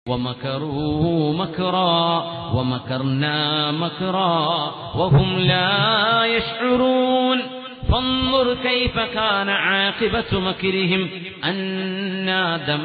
ومكروا مكرا ومكرنا مكرا وهم لا يشعرون فانظر كيف كان عاقبة مكرهم أنا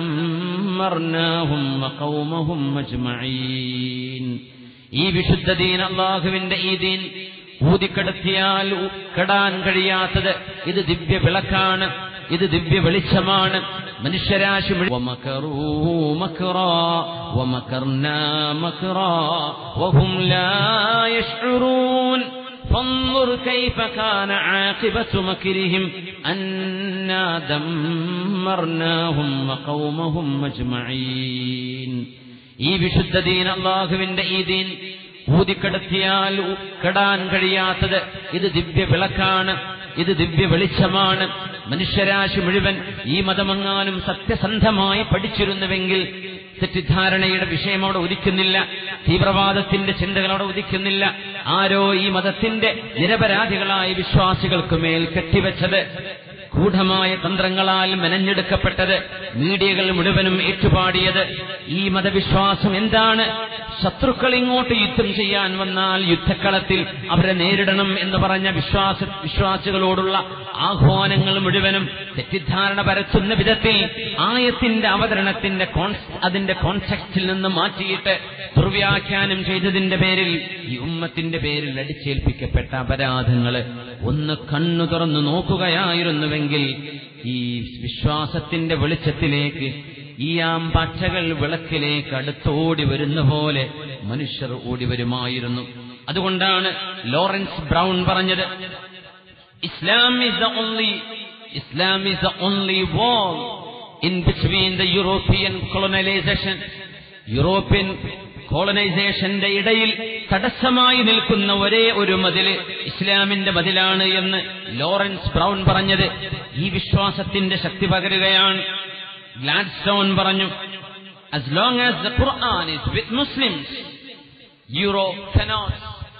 دمرناهم وقومهم أجمعين ഈ വിശുദ്ധ ദീൻ അള്ളാഹുവിന്റെ ഈ ദീൻ ഊതിക്കടത്തിയാൽ ഉ- കെടാൻ കഴിയാത്തത് ഇത് ദിവ്യ വിളക്കാണ് ഇത് ദിവ്യ വെളിച്ചമാണ് മനുഷ്യരാശി മുഴു- ومكروا مكرا ومكرنا مكرا وهم لا يشعرون فانظر كيف كان عاقبة مكرهم أنا دمرناهم وقومهم أجمعين ഈ വിശുദ്ധ ദീൻ അള്ളാഹുവിന്റെ ഈ ദീൻ ഊതിക്കടത്തിയാൽ ഉ- കെടാൻ കഴിയാത്തത് ഇത് ദിവ്യ വിളക്കാണ് ഇത് ദിവ്യ വെളിച്ചമാണ് മനുഷ്യരാശി മുഴുവൻ ഈ മതമെങ്ങാനും സത്യസന്ധമായി പഠിച്ചിരുന്നുവെങ്കിൽ തെറ്റിദ്ധാരണയുടെ വിഷയം അവിടെ ഉദിക്കുന്നില്ല തീവ്രവാദത്തിന്റെ ചിന്തകൾ അവിടെ ഉദിക്കുന്നില്ല ആരോ ഈ മതത്തിന്റെ നിരപരാധികളായ വിശ്വാസികൾക്ക് മേൽ കെട്ടിവെച്ചത് ഗൂഢമായ തന്ത്രങ്ങളാൽ മെനഞ്ഞെടുക്കപ്പെട്ടത് മീഡിയകൾ മുഴുവനും ഏറ്റുപാടിയത് ഈ മതവിശ്വാസം എന്താണ് ശത്രുക്കൾ ഇങ്ങോട്ട് യുദ്ധം ചെയ്യാൻ വന്നാൽ യുദ്ധക്കളത്തിൽ അവരെ നേരിടണം എന്ന് പറഞ്ഞ വിശ്വാസ വിശ്വാസികളോടുള്ള ആഹ്വാനങ്ങൾ മുഴുവനും തെറ്റിദ്ധാരണ പരത്തുന്ന വിധത്തിൽ ആയത്തിന്റെ അവതരണത്തിന്റെ കോൺസ് അതിന്റെ കോൺസെപ്റ്റിൽ നിന്ന് മാറ്റിയിട്ട് ദുർവ്യാഖ്യാനം ചെയ്തതിന്റെ പേരിൽ ഈ ഉമ്മത്തിന്റെ പേരിൽ അടിച്ചേൽപ്പിക്കപ്പെട്ട അപരാധങ്ങൾ ഒന്ന് കണ്ണു തുറന്നു നോക്കുകയായിരുന്നുവെങ്കിൽ ഈ വിശ്വാസത്തിന്റെ വെളിച്ചത്തിലേക്ക് ഈ ആമ്പച്ചകൾ വിളക്കിലേക്ക് അടുത്തോടി വരുന്ന പോലെ മനുഷ്യർ ഓടി വരുമായിരുന്നു അതുകൊണ്ടാണ് ലോറൻസ് ബ്രൗൺ പറഞ്ഞത് Islam is the only Islam is the only wall in between the European colonization European കോളനൈസേഷന്റെ ഇടയിൽ തടസ്സമായി നിൽക്കുന്ന ഒരേ ഒരു മതില് ഇസ്ലാമിന്റെ മതിലാണ് എന്ന് ലോറൻസ് ബ്രൗൺ പറഞ്ഞത് ഈ വിശ്വാസത്തിന്റെ ശക്തി പകരുകയാണ് ഗ്ലാഡ്സ്റ്റോൺ പറഞ്ഞു as long as the Quran is with Muslims, Europe cannot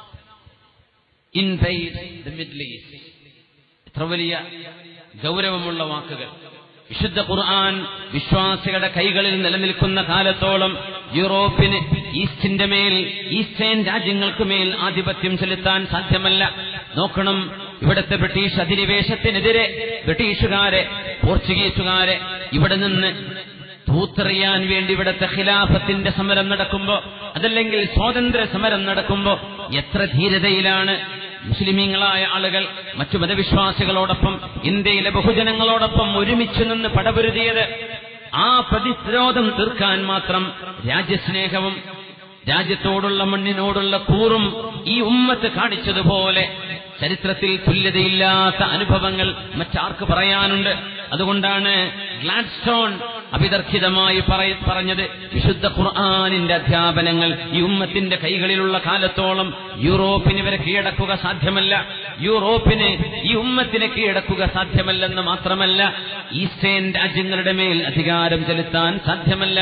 invade the Middle East. എത്ര വലിയ ഗൗരവമുള്ള വാക്കുകൾ വിശുദ്ധ ഖുർആൻ വിശ്വാസികളുടെ കൈകളിൽ നിലനിൽക്കുന്ന കാലത്തോളം യൂറോപ്പിന് ഈസ്റ്റിന്റെ മേൽ ഈസ്റ്റേൺ രാജ്യങ്ങൾക്ക് മേൽ ആധിപത്യം ചെലുത്താൻ സാധ്യമല്ല നോക്കണം ഇവിടുത്തെ ബ്രിട്ടീഷ് അധിനിവേശത്തിനെതിരെ ബ്രിട്ടീഷുകാരെ പോർച്ചുഗീസുകാരെ ഇവിടെ നിന്ന് തൂത്തെറിയാൻ വേണ്ടി ഇവിടുത്തെ ഖിലാഫത്തിന്റെ സമരം നടക്കുമ്പോ അതല്ലെങ്കിൽ സ്വാതന്ത്ര്യ സമരം നടക്കുമ്പോ എത്ര ധീരതയിലാണ് മുസ്ലിമീങ്ങളായ ആളുകൾ മറ്റു മതവിശ്വാസികളോടൊപ്പം ഇന്ത്യയിലെ ബഹുജനങ്ങളോടൊപ്പം ഒരുമിച്ച് നിന്ന് പടപൊരുതിയത് ആ പ്രതിരോധം തീർക്കാൻ മാത്രം രാജ്യസ്നേഹവും രാജ്യത്തോടുള്ള മണ്ണിനോടുള്ള കൂറും ഈ ഉമ്മത്ത് കാണിച്ചതുപോലെ ചരിത്രത്തിൽ തുല്യതയില്ലാത്ത അനുഭവങ്ങൾ മറ്റാർക്ക് പറയാനുണ്ട് അതുകൊണ്ടാണ് ഗ്ലാഡ്സ്റ്റോൺ അഭിതർക്കിതമായി പറയ- പറഞ്ഞത് വിശുദ്ധ ഖുർആാനിന്റെ അധ്യാപനങ്ങൾ ഈ ഉമ്മത്തിന്റെ കൈകളിലുള്ള കാലത്തോളം യൂറോപ്പിന് ഇവരെ കീഴടക്കുക സാധ്യമല്ല യൂറോപ്പിന് ഈ ഉമ്മത്തിനെ കീഴടക്കുക സാധ്യമല്ലെന്ന് മാത്രമല്ല ഈസ്റ്റേൺ രാജ്യങ്ങളുടെ മേൽ അധികാരം ചെലുത്താൻ സാധ്യമല്ല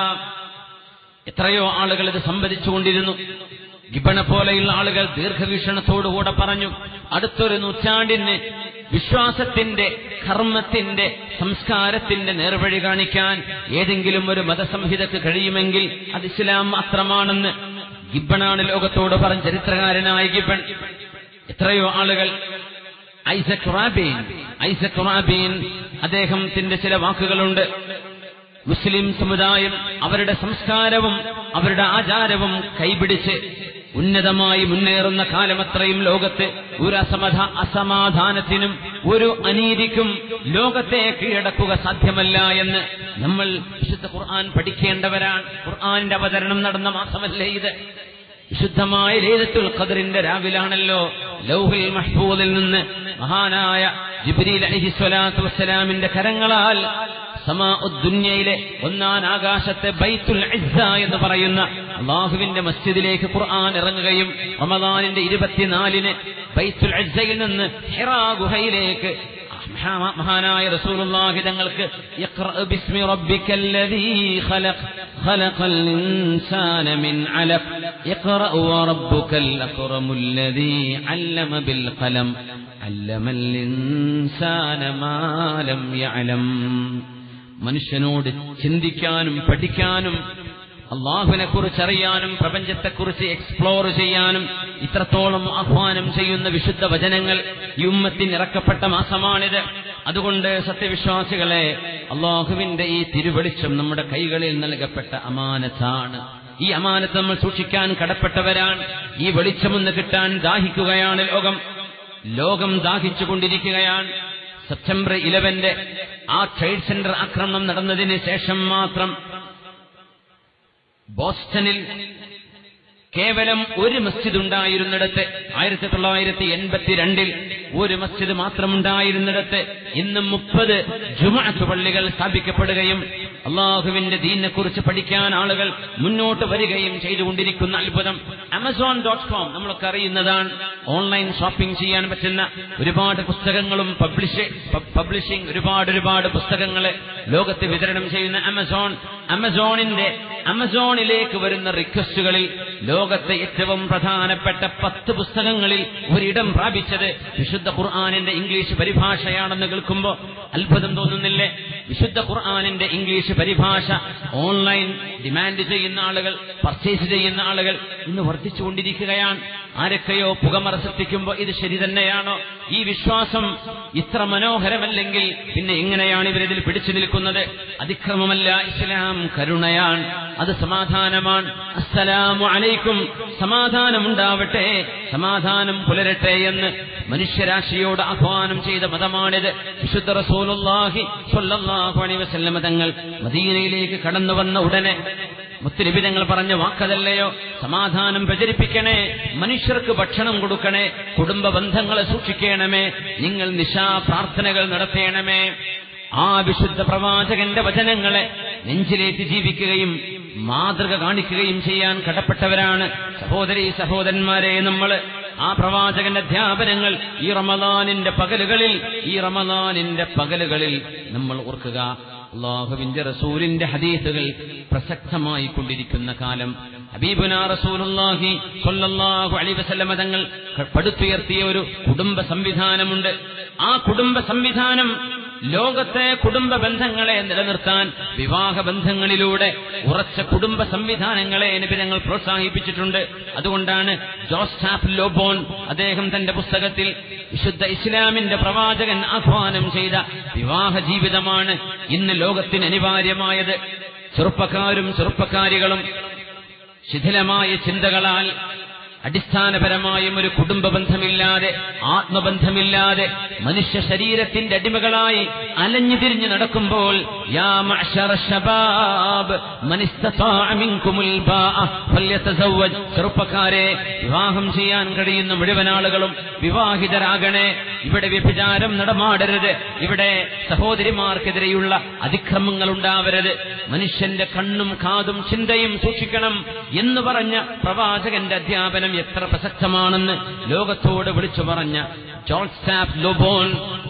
എത്രയോ ആളുകൾ ഇത് സംവദിച്ചുകൊണ്ടിരുന്നു ഗിബണ പോലെയുള്ള ആളുകൾ ദീർഘവീക്ഷണത്തോടുകൂടെ പറഞ്ഞു അടുത്തൊരു നൂറ്റാണ്ടിന് വിശ്വാസത്തിന്റെ കർമ്മത്തിന്റെ സംസ്കാരത്തിന്റെ നേർവഴി കാണിക്കാൻ ഏതെങ്കിലും ഒരു മതസംഹിതക്ക് കഴിയുമെങ്കിൽ അത് ഇസ്ലാം മാത്രമാണെന്ന് ഗിബണാണ് ലോകത്തോട് പറഞ്ഞ ചരിത്രകാരനായ ഗിബൺ എത്രയോ ആളുകൾ ഐസക് റാബീൻ ഐസക് റാബീൻ അദ്ദേഹത്തിന്റെ ചില വാക്കുകളുണ്ട് മുസ്ലിം സമുദായം അവരുടെ സംസ്കാരവും അവരുടെ ആചാരവും കൈപിടിച്ച് ഉന്നതമായി മുന്നേറുന്ന കാലമത്രയും ലോകത്ത് ഒരു അസമധ അസമാധാനത്തിനും ഒരു അനീതിക്കും ലോകത്തെ കീഴടക്കുക സാധ്യമല്ല എന്ന് നമ്മൾ വിശുദ്ധ ഖുർആൻ പഠിക്കേണ്ടവരാണ് ഖുർആന്റെ അവതരണം നടന്ന മാസമല്ലേ ഇത് വിശുദ്ധമായ ലൈലത്തുൽ ഖദറിന്റെ രാവിലാണല്ലോ ലൗഹിൽ മഹ്ഫൂദിൽ നിന്ന് മഹാനായ ജിബ്രീൽ അലൈഹിസ്വലാത്തു വസ്സലാമിന്റെ കരങ്ങളാൽ സമാ ദുന്യയിലെ ഒന്നാം ആകാശത്തെ ബൈത്തുൽ ഇസ്സ എന്ന് പറയുന്ന അള്ളാഹുവിന്റെ മസ്ജിദിലേക്ക് ഖുർആൻ ഇറങ്ങുകയും റമദാനിന്റെ ഇരുപത്തിനാലിന് ബൈത്തുൽ ഇസ്സയിൽ നിന്ന് ഹിറാ ഗുഹയിലേക്ക് മഹാ- മഹാനായ റസൂലുള്ളാഹി തങ്ങൾക്ക് ഇഖ്റ ബിസ്മി റബ്ബിക്കല്ലദീ ഖലഖ് ഖലഖൽ ഇൻസാന മിൻ അലഖ് ഇഖ്റ വറബ്ബുക്കൽ അക്റമുല്ലദീ അല്ലമ ബിൽ ഖലം അല്ലമൽ ഇൻസാന മാ ലം യഅലം മനുഷ്യനോട് ചിന്തിക്കാനും പഠിക്കാനും അള്ളാഹുവിനെ കുറിച്ച് അറിയാനും പ്രപഞ്ചത്തെക്കുറിച്ച് എക്സ്പ്ലോർ ചെയ്യാനും ഇത്രത്തോളം ആഹ്വാനം ചെയ്യുന്ന വിശുദ്ധ വചനങ്ങൾ ഈ ഉമ്മത്തിന് ഇറക്കപ്പെട്ട മാസമാണിത് അതുകൊണ്ട് സത്യവിശ്വാസികളെ അള്ളാഹുവിന്റെ ഈ തിരുവെളിച്ചം നമ്മുടെ കൈകളിൽ നൽകപ്പെട്ട അമാനത്താണ് ഈ അമാനത്ത് നമ്മൾ സൂക്ഷിക്കാൻ കടപ്പെട്ടവരാണ് ഈ വെളിച്ചമൊന്ന് കിട്ടാൻ ദാഹിക്കുകയാണ് ലോകം ലോകം ദാഹിച്ചുകൊണ്ടിരിക്കുകയാണ് സെപ്റ്റംബർ ഇലവന്റെ ആ ട്രേഡ് സെന്റർ ആക്രമണം നടന്നതിന് ശേഷം മാത്രം ബോസ്റ്റണിൽ കേവലം ഒരു മസ്ജിദ് ഉണ്ടായിരുന്നിടത്ത് ആയിരത്തി തൊള്ളായിരത്തി എൺപത്തിരണ്ടിൽ ഒരു മസ്ജിദ് മാത്രമുണ്ടായിരുന്നിടത്ത് ഇന്ന് മുപ്പത് ജുമാഅത്ത് പള്ളികൾ സ്ഥാപിക്കപ്പെടുകയും അള്ളാഹുവിന്റെ ദീനിനെക്കുറിച്ച് പഠിക്കാൻ ആളുകൾ മുന്നോട്ട് വരികയും ചെയ്തുകൊണ്ടിരിക്കുന്ന അത്ഭുതം ആമസോൺ ഡോട്ട് കോം നമ്മളൊക്കെ അറിയുന്നതാണ് ഓൺലൈൻ ഷോപ്പിംഗ് ചെയ്യാൻ പറ്റുന്ന ഒരുപാട് പുസ്തകങ്ങളും പബ്ലിഷ് പബ്ലിഷിംഗ് ഒരുപാട് ഒരുപാട് പുസ്തകങ്ങൾ ലോകത്ത് വിതരണം ചെയ്യുന്ന ആമസോൺ ആമസോണിന്റെ ആമസോണിലേക്ക് വരുന്ന റിക്വസ്റ്റുകളിൽ ലോകത്തെ ഏറ്റവും പ്രധാനപ്പെട്ട പത്ത് പുസ്തകങ്ങളിൽ ഒരിടം പ്രാപിച്ചത് വിശുദ്ധ ഖുർആാനിന്റെ ഇംഗ്ലീഷ് പരിഭാഷയാണെന്ന് കേൾക്കുമ്പോൾ അത്ഭുതം തോന്നുന്നില്ലേ വിശുദ്ധ ഖുർആാനിന്റെ ഇംഗ്ലീഷ് പരിഭാഷ ഓൺലൈൻ ഡിമാൻഡ് ചെയ്യുന്ന ആളുകൾ പർച്ചേസ് ചെയ്യുന്ന ആളുകൾ ഇന്ന് വർദ്ധിച്ചുകൊണ്ടിരിക്കുകയാണ് ആരൊക്കെയോ പുകമറ സൃഷ്ടിക്കുമ്പോൾ ഇത് ശരി തന്നെയാണോ ഈ വിശ്വാസം ഇത്ര മനോഹരമല്ലെങ്കിൽ പിന്നെ എങ്ങനെയാണ് ഇവരിതിൽ പിടിച്ചു നിൽക്കുന്നത് അതിക്രമമല്ല ഇസ്ലാം കരുണയാണ് അത് സമാധാനമാണ് അസ്സലാമു അലൈക്കും സമാധാനമുണ്ടാവട്ടെ സമാധാനം പുലരട്ടെ എന്ന് മനുഷ്യരാശിയോട് ആഹ്വാനം ചെയ്ത മതമാണിത് വിശുദ്ധ റസൂലുള്ളാഹി സ്വല്ലല്ലാഹു അലൈഹി വസല്ലമ തങ്ങൾ മദീനയിലേക്ക് കടന്നു വന്ന ഉടനെ മുത്തുനിബിതങ്ങൾ പറഞ്ഞ വാക്കതല്ലയോ സമാധാനം പ്രചരിപ്പിക്കണേ മനുഷ്യർക്ക് ഭക്ഷണം കൊടുക്കണേ കുടുംബ ബന്ധങ്ങളെ സൂക്ഷിക്കണമേ നിങ്ങൾ നിശാ പ്രാർത്ഥനകൾ നടത്തേണമേ ആ വിശുദ്ധ പ്രവാചകന്റെ വചനങ്ങളെ നെഞ്ചിലേറ്റ് ജീവിക്കുകയും മാതൃക കാണിക്കുകയും ചെയ്യാൻ കടപ്പെട്ടവരാണ് സഹോദരി സഹോദരന്മാരെ നമ്മൾ ആ പ്രവാചകന്റെ അധ്യാപനങ്ങൾ ഈ റമദാനിന്റെ പകലുകളിൽ ഈ റമദാനിന്റെ പകലുകളിൽ നമ്മൾ ഓർക്കുക അള്ളാഹുവിന്റെ റസൂലിന്റെ ഹദീസുകൾ പ്രസക്തമായി കൊണ്ടിരിക്കുന്ന കാലം ഹബീബുന റസൂലുള്ളാഹി സ്വല്ലല്ലാഹു അലൈഹി വസല്ലമ തങ്ങൾ പടുത്തുയർത്തിയ ഒരു കുടുംബ സംവിധാനമുണ്ട് ആ കുടുംബ സംവിധാനം ലോകത്തെ കുടുംബ ബന്ധങ്ങളെ നിലനിർത്താൻ വിവാഹ ബന്ധങ്ങളിലൂടെ ഉറച്ച കുടുംബ സംവിധാനങ്ങളെ നിബിധങ്ങൾ പ്രോത്സാഹിപ്പിച്ചിട്ടുണ്ട് അതുകൊണ്ടാണ് ജോസ്റ്റാഫ് ലോബോൺ അദ്ദേഹം തന്റെ പുസ്തകത്തിൽ വിശുദ്ധ ഇസ്ലാമിന്റെ പ്രവാചകൻ ആഹ്വാനം ചെയ്ത വിവാഹ ജീവിതമാണ് ഇന്ന് ലോകത്തിന് അനിവാര്യമായത് ചെറുപ്പക്കാരും ചെറുപ്പക്കാരികളും ശിഥിലമായ ചിന്തകളാൽ അടിസ്ഥാനപരമായും ഒരു കുടുംബ ബന്ധമില്ലാതെ ആത്മബന്ധമില്ലാതെ മനുഷ്യ ശരീരത്തിന്റെ അടിമകളായി അലഞ്ഞു തിരിഞ്ഞു നടക്കുമ്പോൾ യാ മഅ്ശറ ശബാബ് മൻ ഇസ്തതാഅ മിൻകുമുൽ ബാഅ ഫല്യതസവ്വജ് ചെറുപ്പക്കാരെ വിവാഹം ചെയ്യാൻ കഴിയുന്ന മുഴുവൻ ആളുകളും വിവാഹിതരാകണേ ഇവിടെ വ്യഭിചാരം നടമാടരുത് ഇവിടെ സഹോദരിമാർക്കെതിരെയുള്ള അതിക്രമങ്ങൾ ഉണ്ടാവരുത് മനുഷ്യന്റെ കണ്ണും കാതും ചിന്തയും സൂക്ഷിക്കണം എന്ന് പറഞ്ഞ പ്രവാചകന്റെ അധ്യാപനം എത്ര പ്രസക്തമാണെന്ന് ലോകത്തോട് വിളിച്ചു പറഞ്ഞ ജോർജ് സ്റ്റാഫ് ലോബോൺ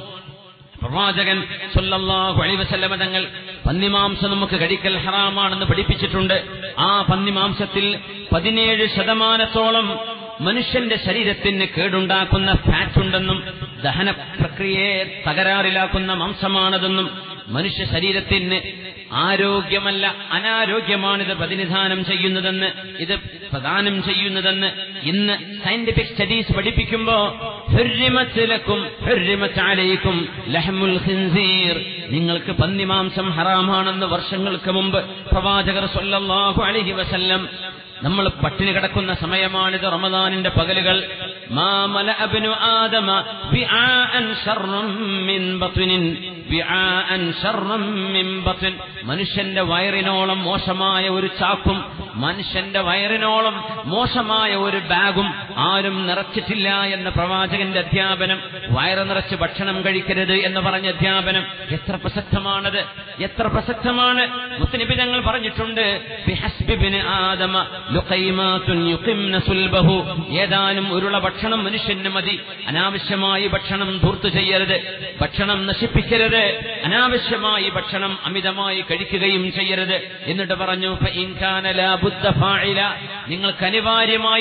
പ്രവാചകൻ സല്ലല്ലാഹു അലൈഹി വസല്ലമ തങ്ങൾ പന്നിമാംസം നമുക്ക് കഴിക്കൽ ഹറാമാണെന്ന് പഠിപ്പിച്ചിട്ടുണ്ട് ആ പന്നിമാംസത്തിൽ പതിനേഴ് ശതമാനത്തോളം മനുഷ്യന്റെ ശരീരത്തിന് കേടുണ്ടാക്കുന്ന ഫാറ്റ് ഉണ്ടെന്നും ദഹന പ്രക്രിയയെ തകരാറിലാക്കുന്ന മാംസമാണതെന്നും മനുഷ്യ ശരീരത്തിന് ആരോഗ്യമല്ല അനാരോഗ്യമാണിത് പ്രതിനിധാനം ചെയ്യുന്നതെന്ന് ഇത് പ്രദാനം ചെയ്യുന്നതെന്ന് ഇന്ന് സയന്റിഫിക് സ്റ്റഡീസ് പഠിപ്പിക്കുമ്പോ ഹുർരിമത്തിലക്കും ഹുർരിമത്താലയിക്കും ലഹമുൽ ഖിൻസീർ നിങ്ങൾക്ക് പന്നിമാംസം ഹറാമാണെന്ന് വർഷങ്ങൾക്ക് മുമ്പ് പ്രവാചകർ സല്ലല്ലാഹു അലൈഹി വസല്ലം നമ്മൾ പട്ടിണി കിടക്കുന്ന സമയമാണിത് റമദാനിന്റെ പകലുകൾ മാ മലഅബ്നു ആദമ ബിആഅൻ ശർറൻ മിൻ ബത്നിൻ ബിആഅൻ ശർറൻ മിൻ ബത്ൻ മനുഷ്യന്റെ വയറിനോളം മോശമായ ഒരു ചാക്കും മനുഷ്യന്റെ വയറിനോളം മോശമായ ഒരു ബാഗും ആരും നിറച്ചിട്ടില്ല എന്ന പ്രവാചകന്റെ അധ്യാപനം വയറ് നിറച്ച് ഭക്ഷണം കഴിക്കരുത് എന്ന് പറഞ്ഞ അധ്യാപനം എത്ര പ്രസക്തമാണത് എത്ര പ്രസക്തമാണ് മുത്തനബി ഞങ്ങൾ പറഞ്ഞിട്ടുണ്ട് ബിഹസ്ബിബിന് ആദമ ലുഖൈമാത്തുൻ യുഖിംന സുൽബഹു ഏതാനും ഉരുള ഭക്ഷണം മനുഷ്യന് മതി അനാവശ്യമായി ഭക്ഷണം ധൂർത്തു ചെയ്യരുത് ഭക്ഷണം നശിപ്പിക്കരുത് അനാവശ്യമായി ഭക്ഷണം അമിതമായി കഴിക്കുകയും ചെയ്യരുത് എന്നിട്ട് പറഞ്ഞു ഫഇൻ കാന ലാ ബുദ്ദ ഫാഇല നിങ്ങൾക്ക് അനിവാര്യമായും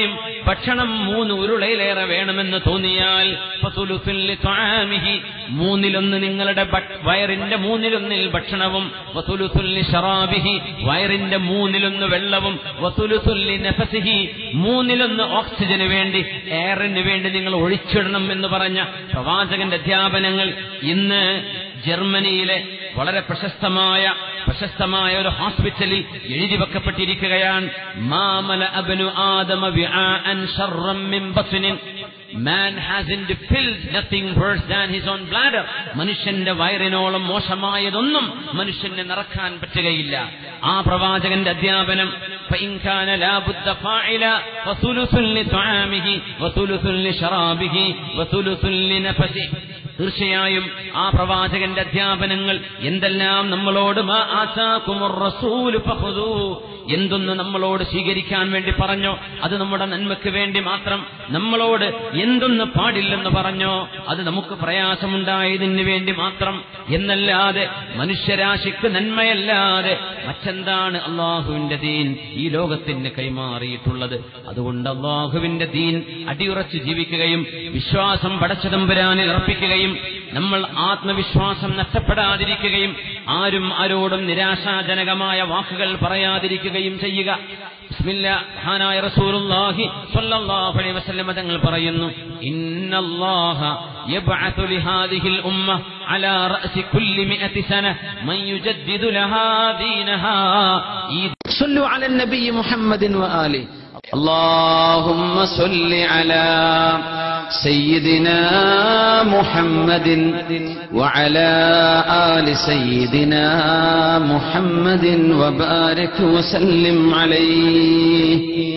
ഭക്ഷണം മൂന്ന് ഉരുളയിലേറെ വേണമെന്ന് തോന്നിയാൽ ഫസുലുസുൻ ലിത്വാമിഹി. മൂന്നിലൊന്ന് നിങ്ങളുടെ ഭ- വയറിന്റെ മൂന്നിലൊന്നിൽ ഭക്ഷണവും വസുലുസുൻ ലിശറാബിഹി. വയറിന്റെ മൂന്നിലൊന്ന് വെള്ളവും വസുലുസുൻ ലിനഫസിഹി. മൂന്നിലൊന്ന് ഓക്സിജന് വേണ്ടി എയറിന് വേണ്ടി നിങ്ങൾ ഒഴിച്ചിടണം എന്ന് പറഞ്ഞ പ്രവാചകന്റെ അധ്യാപനങ്ങൾ ഇന്ന് ജർമ്മനിയിലെ വളരെ പ്രശസ്തമായ പ്രശസ്തമായ ഒരു ഹോസ്പിറ്റലിൽ എഴുതി വെക്കപ്പെട്ടിരിക്കുകയാണ് മാമല അബനു ആദമ വിആഅൻ ശർറം മിൻ ബത്നിൻ Man hasn't filled nothing worse than his own bladder. മനുഷ്യന്റെ വയറിനോളം മോശമായതൊന്നും മനുഷ്യന് നിറക്കാൻ പറ്റുകയില്ല ആ പ്രവാചകന്റെ അധ്യാപനം فإن كان لا بد فاعلا فثلث لطعامه وثلث لشرابه وثلث لنفسه തീർച്ചയായും ആ പ്രവാചകന്റെ അധ്യാപനങ്ങൾ എന്തെല്ലാം നമ്മളോട് മാ ആതാക്കുമുർ റസൂല് ഫഖുദൂ. എന്തൊന്ന് നമ്മളോട് സ്വീകരിക്കാൻ വേണ്ടി പറഞ്ഞോ അത് നമ്മുടെ നന്മയ്ക്ക് വേണ്ടി മാത്രം നമ്മളോട് എന്തൊന്ന് പാടില്ലെന്ന് പറഞ്ഞോ അത് നമുക്ക് പ്രയാസമുണ്ടായതിന് വേണ്ടി മാത്രം എന്നല്ലാതെ മനുഷ്യരാശിക്ക് നന്മയല്ലാതെ മറ്റെന്താണ് അള്ളാഹുവിന്റെ ദീൻ ഈ ലോകത്തിന് കൈമാറിയിട്ടുള്ളത് അതുകൊണ്ട് അള്ളാഹുവിന്റെ ദീൻ അടിയുറച്ച് ജീവിക്കുകയും വിശ്വാസം പടച്ചതമ്പുരാനിൽ അർപ്പിക്കുകയും നമ്മൾ ആത്മവിശ്വാസം നഷ്ടപ്പെടാതിരിക്കുകയും ആരും ആരോടും നിരാശാജനകമായ വാക്കുകൾ പറയാതിരിക്കുകയും ചെയ്യുക ബിസ്മില്ല മഹാനായ റസൂലുള്ളാഹി സ്വല്ലല്ലാഹു അലൈഹി വസല്ലം തങ്ങൾ പറയുന്നു ഇന്നല്ലാഹ യബ്അതു ലിഹാദിഹിൽ ഉമ്മ അലാ റഅസി കുല്ലി മിഅതി സന മൻ യുജദ്ദിദു ലഹാ ദീനഹാ ഈ صلوا على النبي محمد وآله اللهم صل على سيدنا محمد وعلى آل سيدنا محمد وبارك وسلم عليه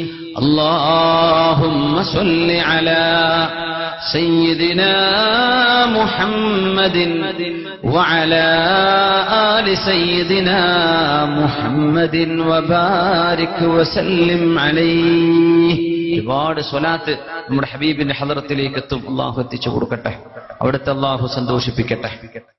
اللهم صل على سيدنا محمد وعلى آل سيدنا محمد وبارك وسلم عليه ഒരുപാട് സ്വലാത്ത് നമ്മുടെ ഹബീബിന്റെ ഹലറത്തിലേക്ക് എത്തും അള്ളാഹു എത്തിച്ചു കൊടുക്കട്ടെ അവിടുത്തെ അള്ളാഹു സന്തോഷിപ്പിക്കട്ടെ